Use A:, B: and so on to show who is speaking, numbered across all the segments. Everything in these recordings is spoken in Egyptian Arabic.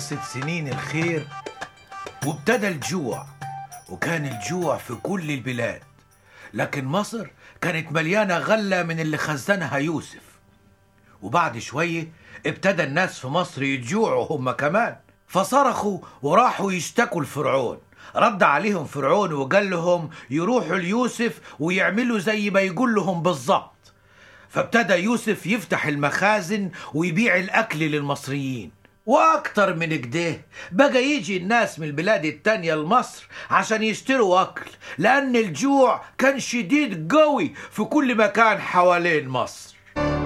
A: خلصت سنين الخير وابتدى الجوع وكان الجوع في كل البلاد لكن مصر كانت مليانة غلة من اللي خزنها يوسف وبعد شوية ابتدى الناس في مصر يتجوعوا هم كمان فصرخوا وراحوا يشتكوا لفرعون رد عليهم فرعون وقال لهم يروحوا ليوسف ويعملوا زي ما يقول لهم بالظبط فابتدى يوسف يفتح المخازن ويبيع الأكل للمصريين وأكتر من كده بقى يجي الناس من البلاد التانية لمصر عشان يشتروا أكل لأن الجوع كان شديد قوي في كل مكان حوالين مصر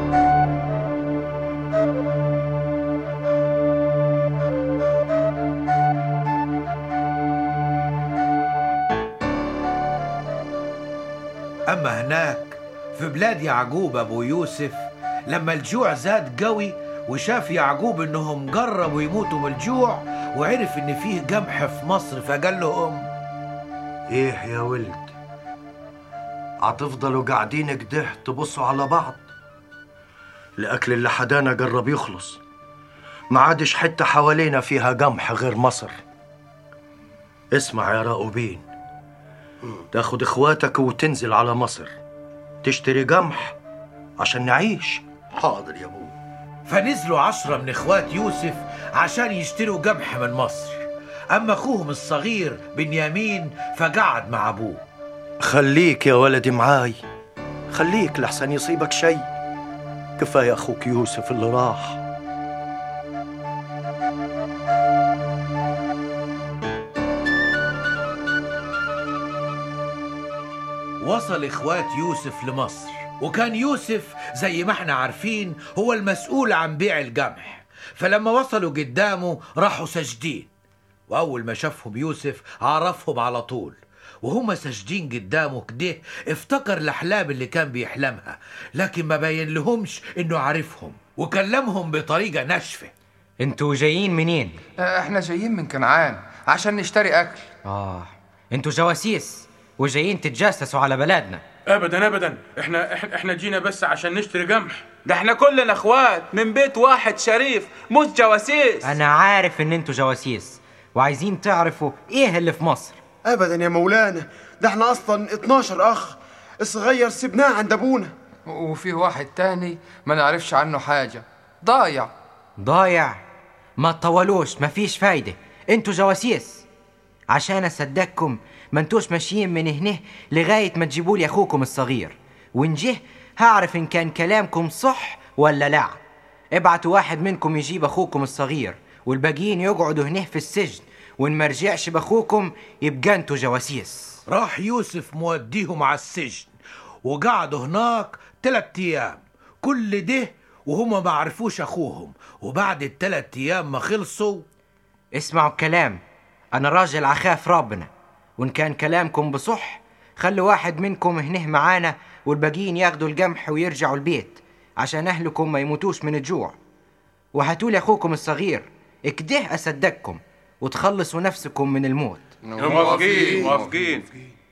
A: أما هناك في بلاد يعقوب أبو يوسف لما الجوع زاد قوي وشاف يعقوب إنهم قربوا يموتوا من الجوع وعرف إن فيه قمح في مصر فقال لهم
B: ايه يا ولد هتفضلوا قاعدين كده تبصوا على بعض الاكل اللي حدانا قرب يخلص ما عادش حته حوالينا فيها قمح غير مصر اسمع يا راؤوبين تاخد اخواتك وتنزل على مصر تشتري قمح عشان نعيش
C: حاضر يا ابوي
A: فنزلوا عشرة من إخوات يوسف عشان يشتروا قمح من مصر أما أخوهم الصغير بنيامين فقعد مع أبوه
B: خليك يا ولدي معاي خليك لحسن يصيبك شيء كفاية أخوك يوسف اللي راح
A: وصل إخوات يوسف لمصر وكان يوسف زي ما احنا عارفين هو المسؤول عن بيع القمح فلما وصلوا قدامه راحوا ساجدين وأول ما شافهم يوسف عرفهم على طول وهما ساجدين قدامه كده افتكر الأحلام اللي كان بيحلمها لكن ما بين لهمش إنه عارفهم وكلمهم بطريقة ناشفة
D: انتوا جايين منين؟
E: آه، احنا جايين من كنعان عشان نشتري اكل
D: اه انتوا جواسيس وجايين تتجسسوا على بلدنا
F: ابدا ابدا احنا احنا احنا جينا بس عشان نشتري قمح
G: ده احنا كلنا اخوات من بيت واحد شريف مش جواسيس
D: انا عارف ان انتوا جواسيس وعايزين تعرفوا ايه اللي في مصر
C: ابدا يا مولانا ده احنا اصلا 12 اخ الصغير سبناه عند ابونا
E: وفيه واحد تاني ما نعرفش عنه حاجة ضايع
D: ضايع ما تطولوش مفيش فايدة انتوا جواسيس عشان اصدقكم ما انتوش ماشيين من هنا لغاية ما تجيبوا لي اخوكم الصغير وان جه هعرف ان كان كلامكم صح ولا لا ابعتوا واحد منكم يجيب اخوكم الصغير والباقيين يقعدوا هنا في السجن وان ما رجعش باخوكم يبقى انتوا جواسيس
A: راح يوسف موديهم على السجن وقعدوا هناك تلات ايام كل ده وهما ما عرفوش اخوهم وبعد التلات ايام ما خلصوا
D: اسمعوا الكلام انا راجل اخاف ربنا وان كان كلامكم بصح خلوا واحد منكم هنه معانا والباقيين ياخدوا القمح ويرجعوا البيت عشان اهلكم ما يموتوش من الجوع وهاتولي اخوكم الصغير اكده اصدقكم وتخلصوا نفسكم من الموت
F: موافقين موافقين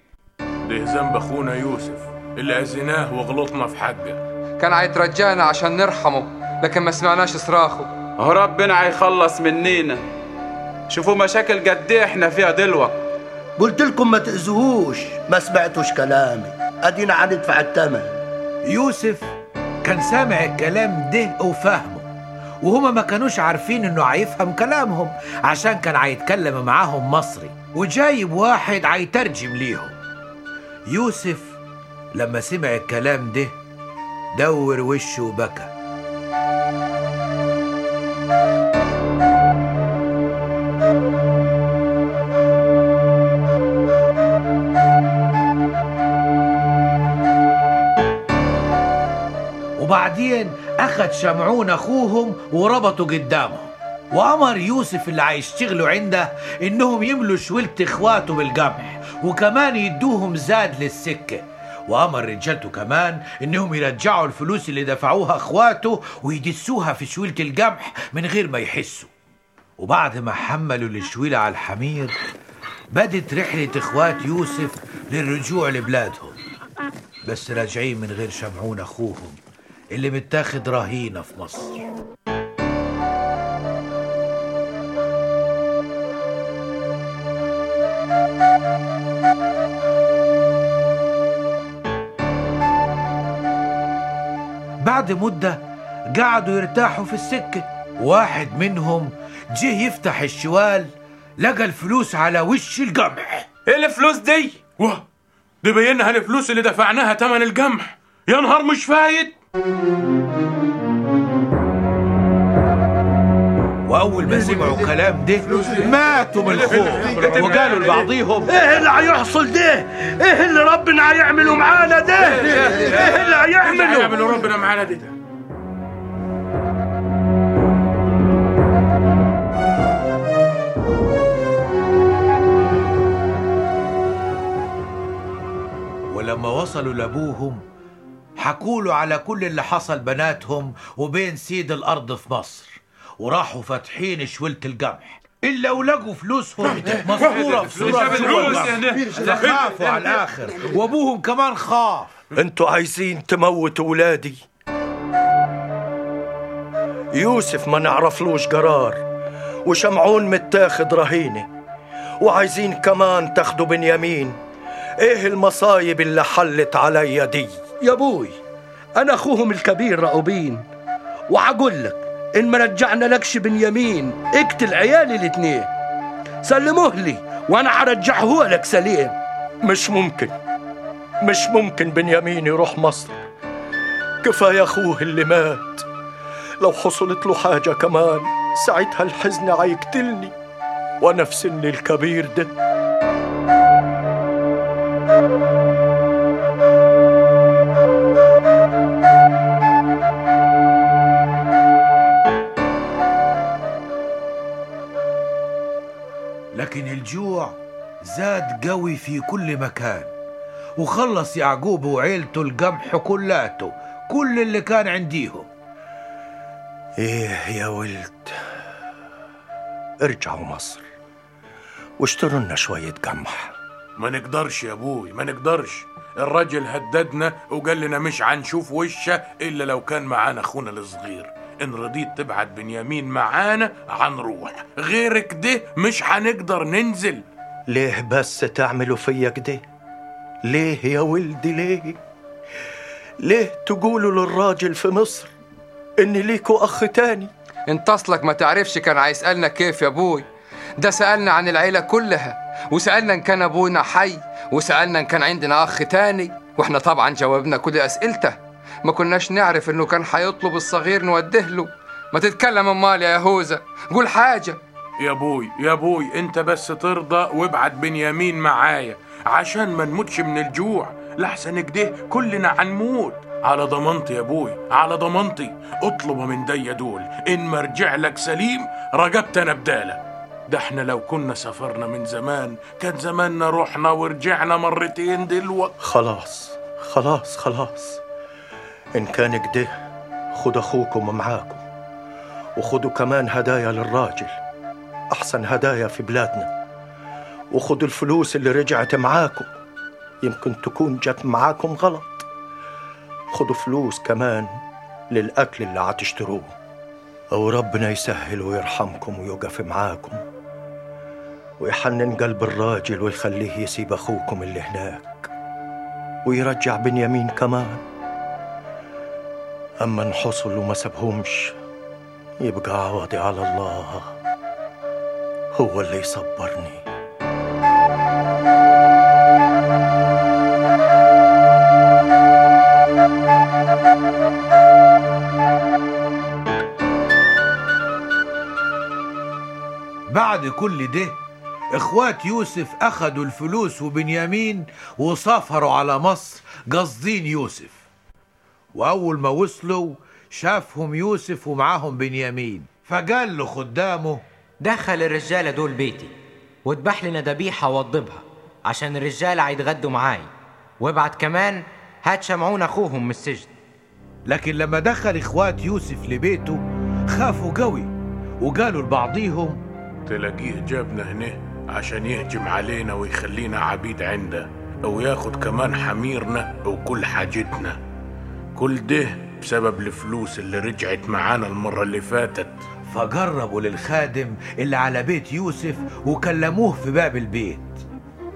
F: ده ذنب اخونا يوسف اللي اذيناه وغلطنا في حقه
E: كان هيترجانا عشان نرحمه لكن ما سمعناش صراخه
G: هو ربنا هيخلص منينا شوفوا مشاكل قد ايه احنا فيها دلوقتي
C: قلت لكم ما تأذوهوش ما سمعتوش كلامي ادينا هندفع الثمن
A: يوسف كان سامع الكلام ده وفاهمه وهما ما كانوش عارفين انه هيفهم كلامهم عشان كان هيتكلم معاهم مصري وجايب واحد هيترجم ليهم يوسف لما سمع الكلام ده دور وشه وبكى وبعدين أخد شمعون أخوهم وربطوا قدامهم وأمر يوسف اللي هيشتغلوا عنده إنهم يملوا شولة إخواته بالقمح وكمان يدوهم زاد للسكة وأمر رجالته كمان إنهم يرجعوا الفلوس اللي دفعوها إخواته ويدسوها في شويلة القمح من غير ما يحسوا وبعد ما حملوا الشويلة على الحمير بدت رحلة إخوات يوسف للرجوع لبلادهم بس راجعين من غير شمعون أخوهم اللي متاخد رهينة في مصر بعد مدة قعدوا يرتاحوا في السكة واحد منهم جه يفتح الشوال لقى الفلوس على وش القمح
G: ايه الفلوس دي
F: واه دي بينها الفلوس اللي دفعناها تمن القمح يا نهار مش فايد
A: وأول ما سمعوا كلام ده ماتوا من الخوف وقالوا لبعضيهم
C: ايه اللي هيحصل ده ايه اللي ربنا هيعمله معانا ده ايه اللي هيعمله
F: يعملوا ربنا معانا دي
A: ولما وصلوا لأبوهم حكوا له على كل اللي حصل بناتهم وبين سيد الأرض في مصر وراحوا فاتحين شولة القمح إلا ولقوا فلوسهم مصورة في صورة جوا القمح خافوا على الآخر وأبوهم كمان خاف
B: انتوا عايزين تموتوا ولادي يوسف ما نعرفلوش قرار وشمعون متاخد رهينة وعايزين كمان تاخدوا بنيامين ايه المصايب اللي حلت عليا دي
C: يا ابوي انا اخوهم الكبير راؤوبين وعقول لك ان ما رجعنا لكش بنيامين اقتل عيالي الاتنين سلموه لي وانا هرجعه لك سليم
B: مش ممكن مش ممكن بنيامين يروح مصر كفاية أخوه اللي مات لو حصلت له حاجة كمان ساعتها الحزن هيقتلني وأنا في سني الكبير ده
A: لكن الجوع زاد قوي في كل مكان وخلص يعقوب وعيلته القمح كلاته كل اللي كان عنديهم
B: إيه يا ولد ارجعوا مصر واشتروا لنا شوية قمح
F: ما نقدرش يا ابوي ما نقدرش الراجل هددنا وقال لنا مش هنشوف وشه الا لو كان معانا اخونا الصغير ان رضيت تبعت بنيامين معانا هنروح غير كده مش هنقدر ننزل
B: ليه بس تعملوا فيا كده ليه يا ولدي ليه ليه تقولوا للراجل في مصر ان ليكوا اخ تاني
E: انت اصلك ما تعرفش كان هيسألنا كيف يا ابوي ده سألنا عن العيلة كلها وسألنا ان كان ابونا حي وسألنا ان كان عندنا اخ تاني واحنا طبعا جاوبنا كل اسئلته ما كناش نعرف انه كان هيطلب الصغير نوده له ما تتكلم امال يا يهوذا قول حاجة
F: يا ابوي يا ابوي انت بس ترضى وابعت بنيامين معايا عشان ما نموتش من الجوع لحسن كده كلنا هنموت على ضمانتي يا ابوي على ضمانتي اطلب من دي دول ان ما رجع لك سليم رجبت انا بداله ده احنا لو كنا سافرنا من زمان كان زماننا رحنا ورجعنا مرتين دلوقتي
B: خلاص خلاص خلاص إن كان كده خد أخوكم معاكم وخدوا كمان هدايا للراجل أحسن هدايا في بلادنا وخدوا الفلوس اللي رجعت معاكم يمكن تكون جت معاكم غلط خدوا فلوس كمان للأكل اللي هتشتروه أو ربنا يسهل ويرحمكم ويقف معاكم ويحنن قلب الراجل ويخليه يسيب أخوكم اللي هناك ويرجع بنيامين كمان أما انحصل وما سابهمش يبقى عوضي على الله هو اللي يصبرني
A: بعد كل ده اخوات يوسف اخدوا الفلوس وبنيامين وسافروا على مصر قاصدين يوسف واول ما وصلوا شافهم يوسف ومعاهم بنيامين فقال له خدامه
D: دخل الرجالة دول بيتي واذبح لنا ذبيحة وضبها عشان الرجالة هيتغدوا معاي وابعت كمان هات شمعون أخوهم من السجن
A: لكن لما دخل اخوات يوسف لبيته خافوا قوي وقالوا لبعضيهم
F: تلاقيه جابنا هنا عشان يهجم علينا ويخلينا عبيد عنده او ياخد كمان حميرنا وكل حاجتنا كل ده بسبب الفلوس اللي رجعت معانا المرة اللي فاتت
A: فقربوا للخادم اللي على بيت يوسف وكلموه في باب البيت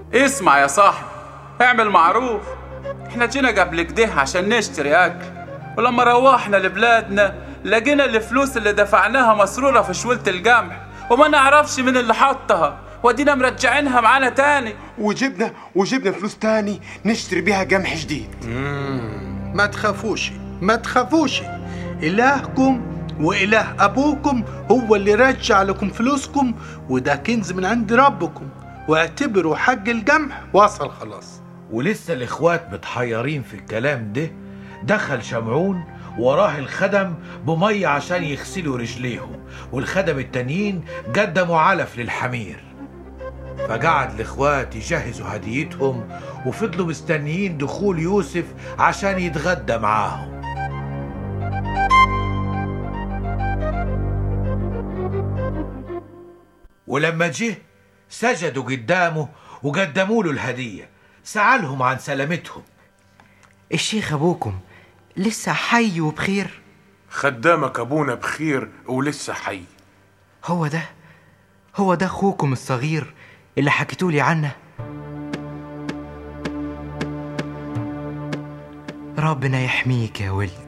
G: اسمع يا صاحبي اعمل معروف احنا جينا قبل كده عشان نشتري اكل ولما روحنا لبلادنا لقينا الفلوس اللي دفعناها مسرورة في شولة القمح وما نعرفش من اللي حطها ودينا مرجعينها معانا تاني
H: وجبنا وجبنا فلوس تاني نشتري بيها قمح جديد
I: ما تخافوش ما تخافوش إلهكم وإله أبوكم هو اللي رجع لكم فلوسكم وده كنز من عند ربكم واعتبروا حق الجمح وصل خلاص
A: ولسه الاخوات متحيرين في الكلام ده دخل شمعون وراه الخدم بمية عشان يغسلوا رجليهم والخدم التانيين قدموا علف للحمير فقعد الاخوات يجهزوا هديتهم وفضلوا مستنيين دخول يوسف عشان يتغدى معاهم ولما جه سجدوا قدامه وقدموا له الهدية سألهم عن سلامتهم
D: الشيخ أبوكم لسه حي وبخير
F: خدامك ابونا بخير ولسه حي
D: هو ده هو ده أخوكم الصغير اللي حكيتولي عنه ربنا يحميك يا ولد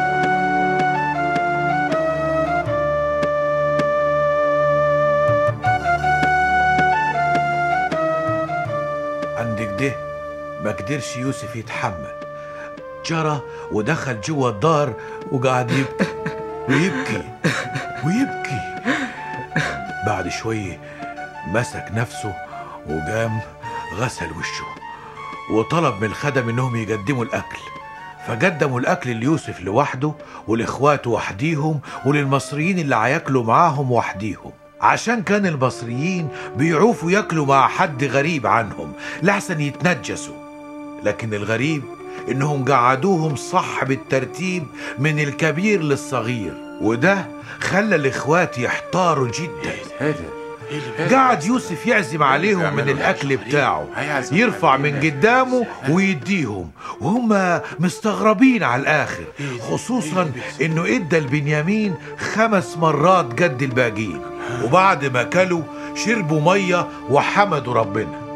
A: عند كده ما قدرش يوسف يتحمل جرى ودخل جوه الدار وقعد يبكي ويبكي ويبكي بعد شوية مسك نفسه وقام غسل وشه وطلب من الخدم انهم يقدموا الاكل فقدموا الاكل ليوسف لوحده ولاخواته وحديهم وللمصريين اللي هياكلوا معاهم وحديهم عشان كان المصريين بيعوفوا ياكلوا مع حد غريب عنهم لحسن يتنجسوا لكن الغريب انهم قعدوهم صح بالترتيب من الكبير للصغير وده خلى الاخوات يحتاروا جدا قعد يوسف يعزم عليهم من الاكل بتاعه يرفع من قدامه ويديهم وهم مستغربين على الاخر خصوصا انه ادى لبنيامين خمس مرات قد الباقيين وبعد ما كلوا شربوا ميه وحمدوا ربنا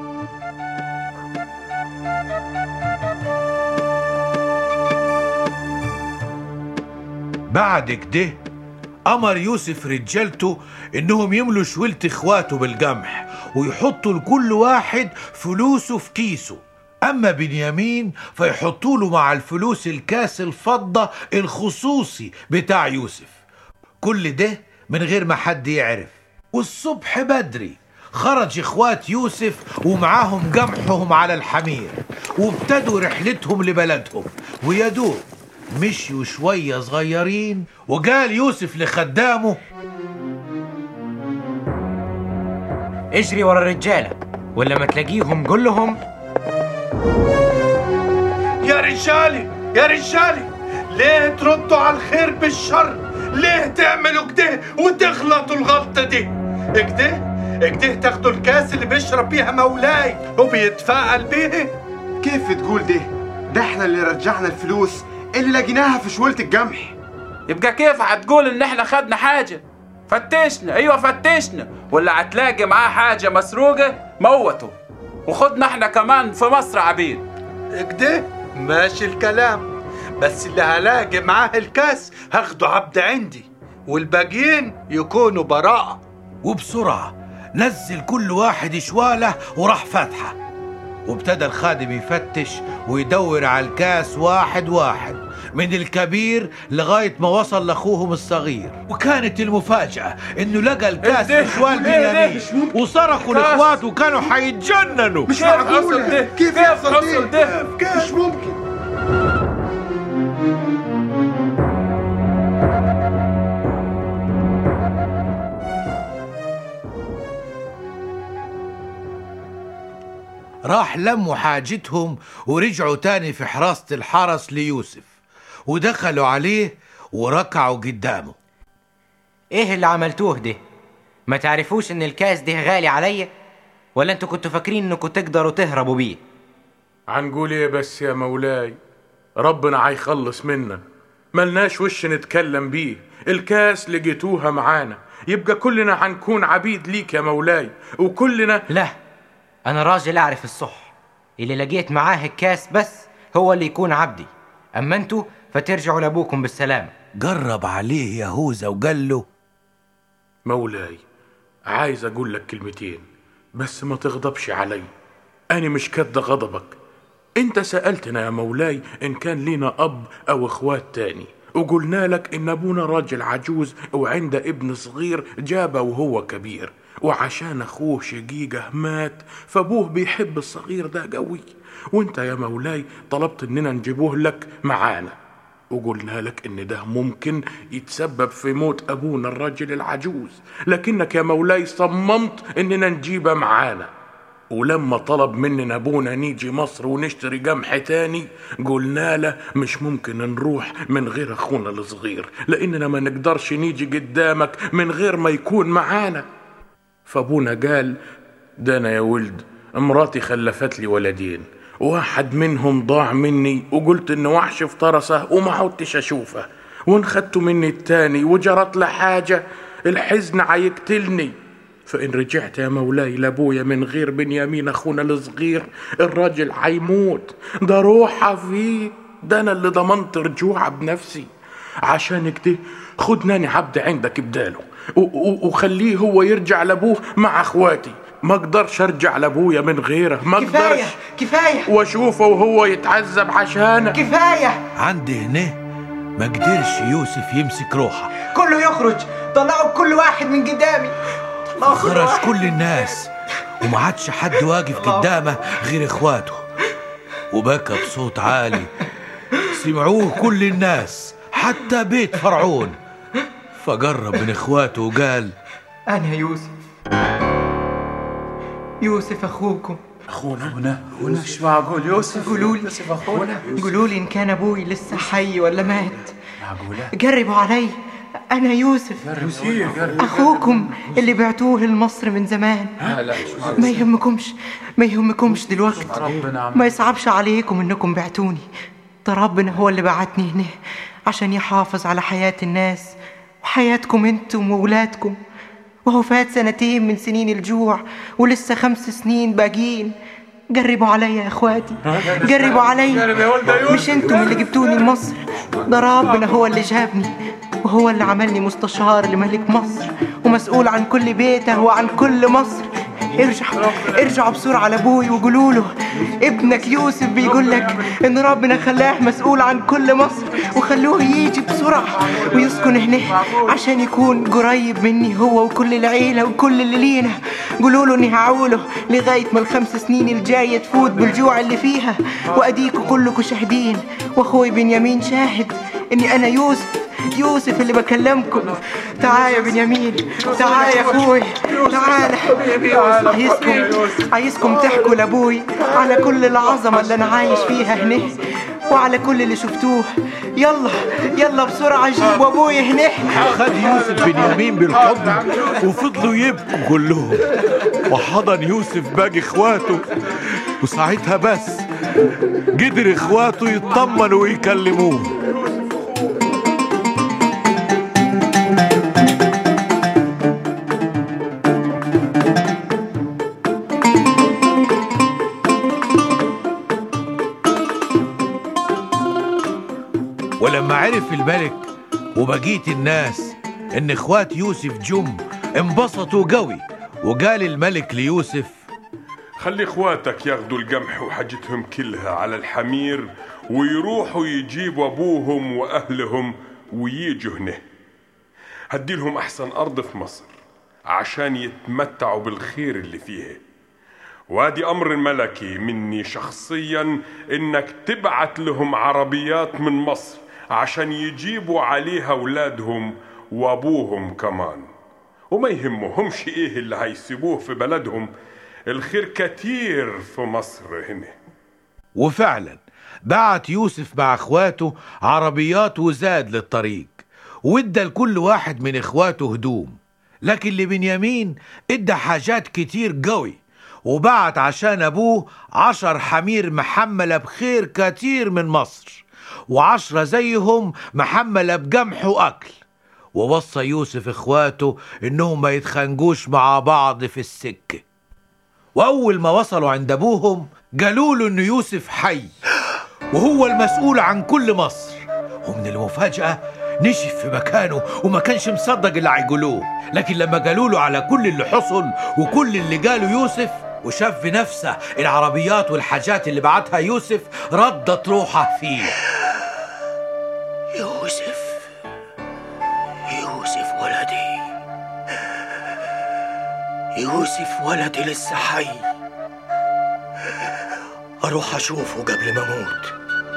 A: بعد كده أمر يوسف رجالته إنهم يملوا شولة إخواته بالقمح ويحطوا لكل واحد فلوسه في كيسه أما بنيامين فيحطوا له مع الفلوس الكاس الفضة الخصوصي بتاع يوسف كل ده من غير ما حد يعرف والصبح بدري خرج إخوات يوسف ومعاهم قمحهم على الحمير وابتدوا رحلتهم لبلدهم ويدوب مشيوا شوية صغيرين وقال يوسف لخدامه
D: اجري ورا الرجالة ولما تلاقيهم قول لهم
I: يا رجالي يا رجالي ليه تردوا على الخير بالشر ليه تعملوا كده وتغلطوا الغلطة دي كده كده تاخدوا الكاس اللي بيشرب بيها مولاي وبيتفاعل بيه
H: كيف تقول ده ده احنا اللي رجعنا الفلوس اللي لقيناها في شولة القمح
G: يبقى كيف هتقول ان احنا خدنا حاجة فتشنا ايوه فتشنا ولا هتلاقي معاه حاجة مسروقة موته وخدنا احنا كمان في مصر عبيد
I: كده ماشي الكلام بس اللي هلاقي معاه الكاس هاخده عبد عندي والباقيين يكونوا براءة
A: وبسرعة نزل كل واحد شواله وراح فاتحة وابتدى الخادم يفتش ويدور على الكاس واحد واحد من الكبير لغاية ما وصل لأخوهم الصغير وكانت المفاجأة إنه لقى الكاس
G: إيه ده؟
A: في شوال
G: إيه ده؟
A: بنيامين وصرخوا
G: كاس.
A: لإخواته وكانوا حيتجننوا
H: مش
G: كيف حصل
H: معقولة
G: ده؟
H: كيف
G: كيف
H: يحصل
G: حصل
H: ده
G: ده؟
H: مش ممكن
A: راح لموا حاجتهم ورجعوا تاني في حراسة الحرس ليوسف ودخلوا عليه وركعوا قدامه
D: ايه اللي عملتوه ده ما تعرفوش ان الكاس ده غالي عليا ولا انتوا كنتوا فاكرين انكم تقدروا تهربوا بيه
F: هنقول ايه بس يا مولاي ربنا هيخلص منا ملناش وش نتكلم بيه الكاس لقيتوها معانا يبقى كلنا هنكون عبيد ليك يا مولاي وكلنا
D: لا انا راجل اعرف الصح اللي لقيت معاه الكاس بس هو اللي يكون عبدي أما أنتوا فترجعوا لأبوكم بالسلامة
A: جرب عليه يهوذا وقال له
F: مولاي عايز اقول لك كلمتين بس ما تغضبش علي انا مش كد غضبك انت سألتنا يا مولاي ان كان لينا اب او اخوات تاني وقلنا لك ان ابونا راجل عجوز وعنده ابن صغير جابه وهو كبير وعشان اخوه شقيقه مات فابوه بيحب الصغير ده قوي وانت يا مولاي طلبت اننا نجيبوه لك معانا وقلنا لك ان ده ممكن يتسبب في موت ابونا الراجل العجوز لكنك يا مولاي صممت اننا نجيبه معانا ولما طلب مننا ابونا نيجي مصر ونشتري قمح تاني قلنا له مش ممكن نروح من غير اخونا الصغير لاننا ما نقدرش نيجي قدامك من غير ما يكون معانا فابونا قال ده انا يا ولد مراتي خلفت لي ولدين واحد منهم ضاع مني وقلت انه وحش في طرسه وما عدتش اشوفه وانخدته مني التاني وجرت له حاجه الحزن عيقتلني فإن رجعت يا مولاي لأبويا من غير بنيامين أخونا الصغير الراجل حيموت ده روحه فيه ده أنا اللي ضمنت رجوعه بنفسي عشان كده خدناني عبد عندك بداله و- و- وخليه هو يرجع لأبوه مع أخواتي ما اقدرش ارجع لابويا من غيره ما
D: كفاية
F: اقدرش
D: كفاية
F: واشوفه وهو يتعذب عشانك
D: كفاية
A: عند هنا ما قدرش يوسف يمسك روحه
D: كله يخرج طلعوا كل واحد من قدامي طلعوا كل
A: خرج
D: واحد.
A: كل الناس وما عادش حد واقف قدامه غير اخواته وبكى بصوت عالي سمعوه كل الناس حتى بيت فرعون فقرب من اخواته وقال
D: أنا يوسف يوسف أخوكم
G: اخونا هنا مش معقول يوسف
D: قولوا لي
G: يوسف اخونا
D: قولوا لي إن كان أبوي لسه حي ولا مات
G: معقوله
D: جربوا علي أنا يوسف أخوكم اللي بعتوه لمصر من زمان
E: لا لا مش معقول.
D: ما يهمكمش ما يهمكمش دلوقتي
G: ربنا عم
D: ما يصعبش عليكم انكم بعتوني ده ربنا هو اللي بعتني هنا عشان يحافظ على حياة الناس وحياتكم انتم وولادكم وهو فات سنتين من سنين الجوع ولسه خمس سنين باقيين جربوا عليا يا اخواتي جربوا عليا مش انتم اللي جبتوني لمصر ده ربنا هو اللي جابني وهو اللي عملني مستشار لملك مصر ومسؤول عن كل بيته وعن كل مصر ارجعوا ارجعوا بسرعة لأبوي وقولوا له ابنك يوسف بيقول لك إن ربنا خلاه مسؤول عن كل مصر وخلوه يجي بسرعة ويسكن هنا عشان يكون قريب مني هو وكل العيلة وكل اللي لينا قولوا له إني هعوله لغاية ما الخمس سنين الجاية تفوت بالجوع اللي فيها وأديكوا كلكوا شاهدين وأخوي بنيامين شاهد إني أنا يوسف يوسف اللي بكلمكم تعال يا بنيامين تعال يا اخوي تعال عايزكم عايزكم تحكوا لابوي على كل العظمه اللي انا عايش فيها هنا وعلى كل اللي شفتوه يلا يلا بسرعه جيبوا ابوي هنا
A: خد يوسف بنيامين بالحضن وفضلوا يبكوا كلهم وحضن يوسف باقي اخواته وساعتها بس قدر اخواته يطمنوا ويكلموه ولما عرف الملك وبقية الناس ان اخوات يوسف جم انبسطوا قوي وقال الملك ليوسف
J: خلي اخواتك ياخدوا القمح وحاجتهم كلها على الحمير ويروحوا يجيبوا ابوهم واهلهم وييجوا هنا هديلهم احسن ارض في مصر عشان يتمتعوا بالخير اللي فيها وادي امر ملكي مني شخصيا انك تبعت لهم عربيات من مصر عشان يجيبوا عليها اولادهم وابوهم كمان وما يهمهمش ايه اللي هيسيبوه في بلدهم الخير كتير في مصر هنا
A: وفعلا بعت يوسف مع اخواته عربيات وزاد للطريق وادى لكل واحد من اخواته هدوم لكن لبنيامين ادى حاجات كتير قوي وبعت عشان ابوه عشر حمير محملة بخير كتير من مصر وعشرة زيهم محملة بقمح وأكل ووصى يوسف اخواته انهم ما يتخانقوش مع بعض في السكة وأول ما وصلوا عند أبوهم قالوا له إن يوسف حي وهو المسؤول عن كل مصر ومن المفاجأة نشف في مكانه وما كانش مصدق اللي هيقولوه لكن لما قالوا له على كل اللي حصل وكل اللي قاله يوسف وشاف بنفسه العربيات والحاجات اللي بعتها يوسف ردت روحه فيه
B: يوسف يوسف ولدي يوسف ولدي لسه حي اروح اشوفه قبل ما اموت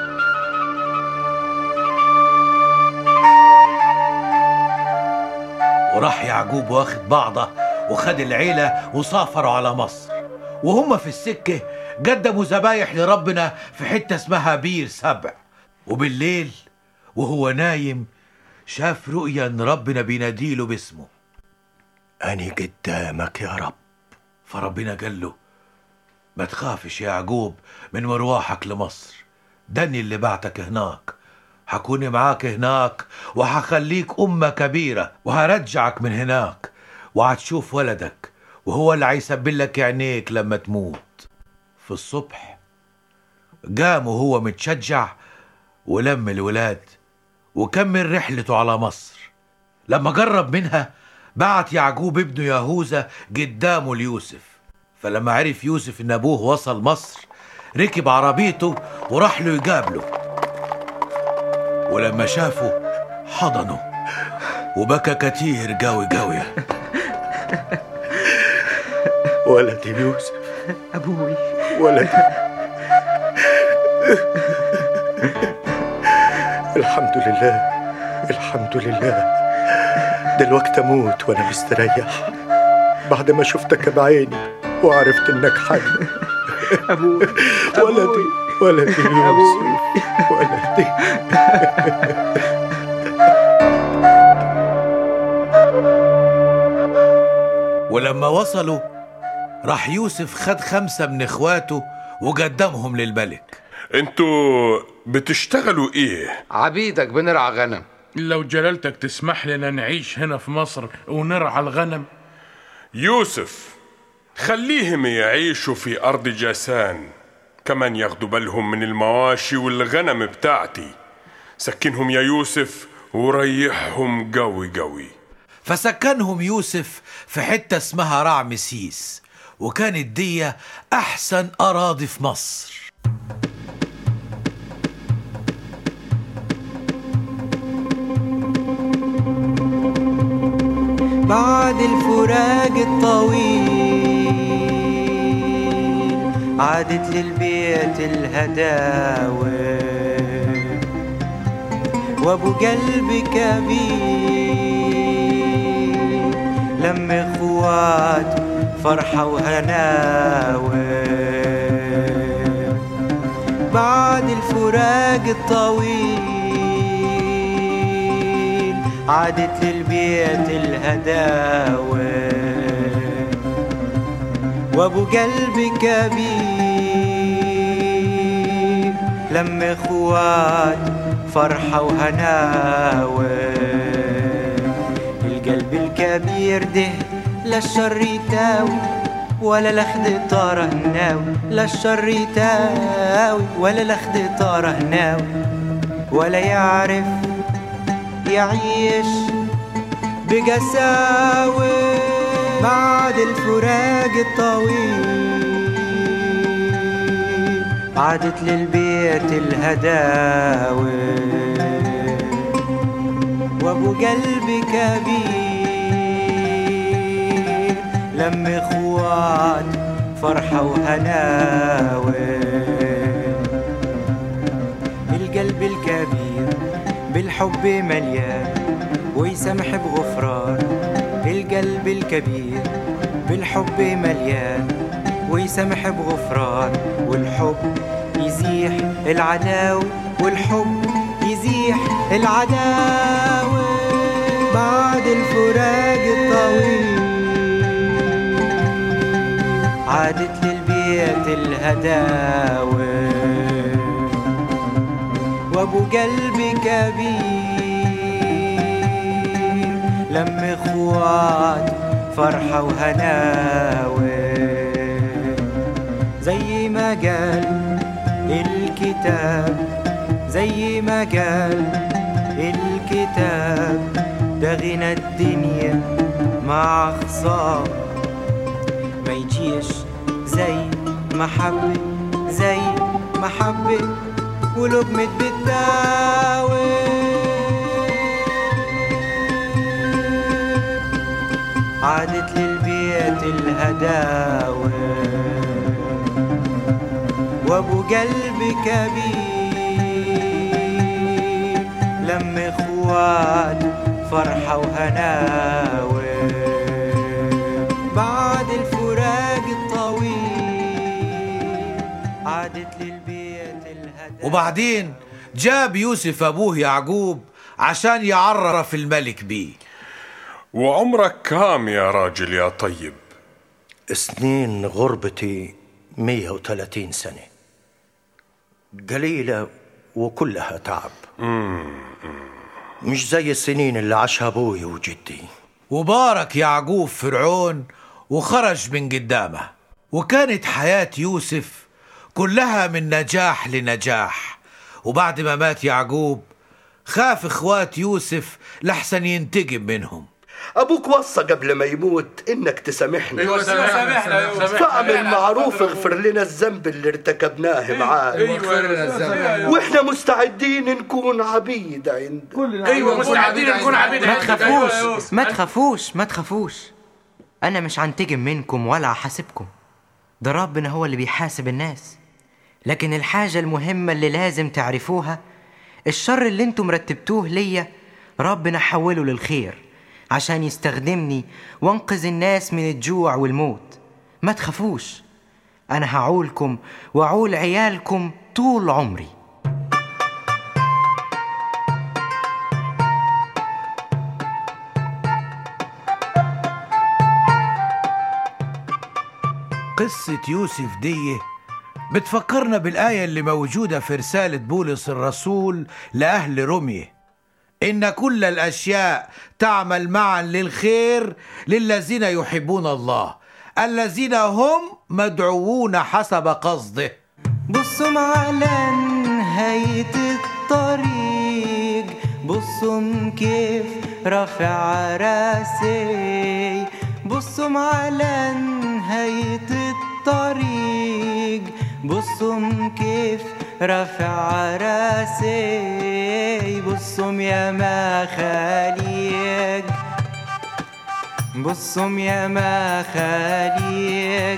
A: وراح يعقوب واخد بعضه وخد العيلة وسافروا على مصر وهم في السكة قدموا ذبايح لربنا في حتة اسمها بير سبع وبالليل وهو نايم شاف رؤيا ان ربنا بيناديله باسمه
B: اني قدامك يا رب
A: فربنا قال له ما تخافش يا يعقوب من مروحك لمصر دني اللي بعتك هناك حكوني معاك هناك وحخليك أمة كبيرة وهرجعك من هناك وهتشوف ولدك وهو اللي هيسبل لك عينيك لما تموت في الصبح قام وهو متشجع ولم الولاد وكمل رحلته على مصر لما قرب منها بعت يعقوب ابنه يهوذا قدامه ليوسف فلما عرف يوسف ان ابوه وصل مصر ركب عربيته وراح له يقابله ولما شافه حضنه وبكى كتير قوي قوي
B: ولدي يوسف
D: أبوي
B: ولدي الحمد لله الحمد لله دلوقتي اموت وانا مستريح بعد ما شفتك بعيني وعرفت انك حي
D: أبوي
B: ولدي ولدي يوسف ولدي
A: ولما وصلوا راح يوسف خد خمسة من اخواته وقدمهم للملك
J: انتوا بتشتغلوا ايه
E: عبيدك بنرعى غنم
F: لو جلالتك تسمح لنا نعيش هنا في مصر ونرعى الغنم
J: يوسف خليهم يعيشوا في أرض جاسان كمان ياخدوا بالهم من المواشي والغنم بتاعتي سكنهم يا يوسف وريحهم قوي قوي
A: فسكنهم يوسف في حتة اسمها رعمسيس وكانت دي أحسن أراضي في مصر
D: بعد الفراق الطويل عادت للبيت الهداوي وابو قلب كبير لم اخواته فرحة وهناوي بعد الفراق الطويل عادت للبيت الهداوي وابو قلب كبير لم اخوات فرحة وهناوي القلب الكبير ده لا الشر يتاوي ولا الاخد طاره هناوي لا الشر يتاوي ولا الاخد طاره هناوي ولا يعرف يعيش بقساوي بعد الفراق الطويل عادت للبيت الهداوي وابو قلب كبير لم اخوات فرحة وهناوي القلب الكبير بالحب مليان ويسامح بغفران القلب الكبير بالحب مليان ويسامح بغفران والحب يزيح العداوة والحب يزيح العداوة بعد الفراق الطويل عادت للبيت الهداوة وابو قلب كبير لم اخوات فرحة وهناوي زي ما قال الكتاب زي ما قال الكتاب ده غنى الدنيا مع خصام ما يجيش زي محبة زي محبة ولقمة بتداوي عادت للبيت الهداوي وابو قلب كبير لم اخوات فرحة وهناوي بعد الفراق الطويل عادت للبيت الهداوي
A: وبعدين جاب يوسف أبوه يعقوب عشان يعرف الملك بيه
J: وعمرك كام يا راجل يا طيب
B: سنين غربتي 130 سنة قليلة وكلها تعب مش زي السنين اللي عاشها أبوي وجدي
A: وبارك يعقوب فرعون وخرج من قدامه وكانت حياة يوسف كلها من نجاح لنجاح وبعد ما مات يعقوب خاف اخوات يوسف لحسن ينتقم منهم
C: ابوك وصى قبل ما يموت انك تسامحنا
F: ايوه سامحنا ايوه
C: فاعمل معروف اغفر لنا الذنب اللي ارتكبناه معاك
E: واغفر الذنب
C: واحنا مستعدين نكون عبيد عندك
F: ايوه مستعدين نكون عبيد
D: ما
F: عندك.
D: تخافوش
F: أيوة يا يوسف.
D: ما تخافوش ما تخافوش أنا مش هنتقم منكم ولا هحاسبكم ده ربنا هو اللي بيحاسب الناس لكن الحاجة المهمة اللي لازم تعرفوها الشر اللي انتم رتبتوه ليا ربنا حوله للخير عشان يستخدمني وانقذ الناس من الجوع والموت ما تخافوش أنا هعولكم وأعول عيالكم طول عمري
A: قصة يوسف دي بتفكرنا بالآية اللي موجودة في رسالة بولس الرسول لأهل رومية إن كل الأشياء تعمل معا للخير للذين يحبون الله الذين هم مدعوون حسب قصده
D: بصوا على نهاية الطريق بصوا كيف رافع راسي بصوا على نهاية الطريق بصوا كيف رافع راسي بصوا يا ما خليق بصوا يا ما خليق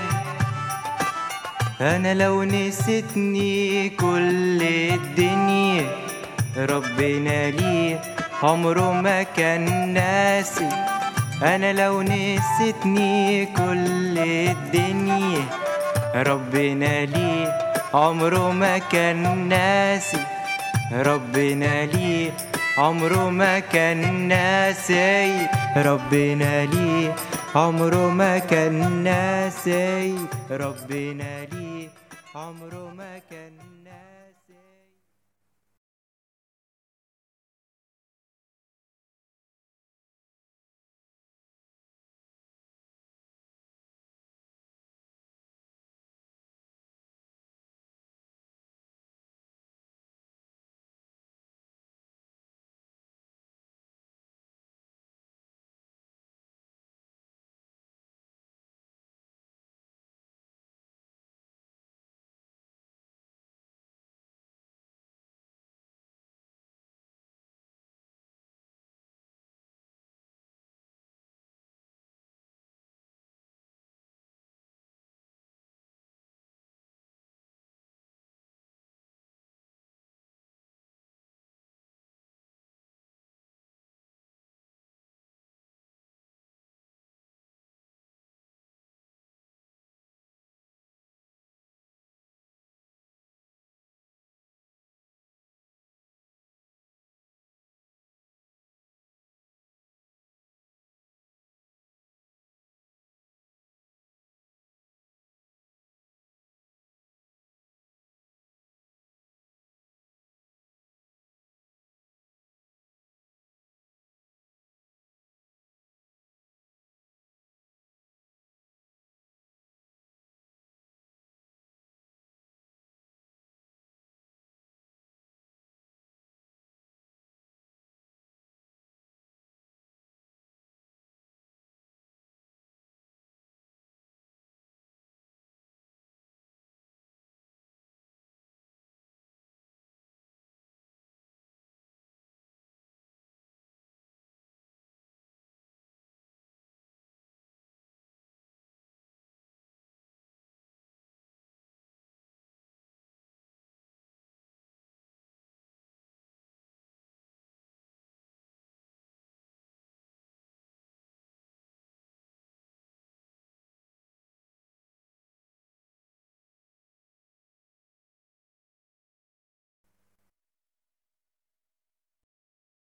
D: أنا لو نسيتني كل الدنيا ربنا لي عمره ما كان ناسي أنا لو نسيتني كل الدنيا ربنا لي عمره ما كان ناسي ربنا لي عمره ما كان ناسي ربنا لي عمره ما كان ناسي ربنا لي عمره ما كان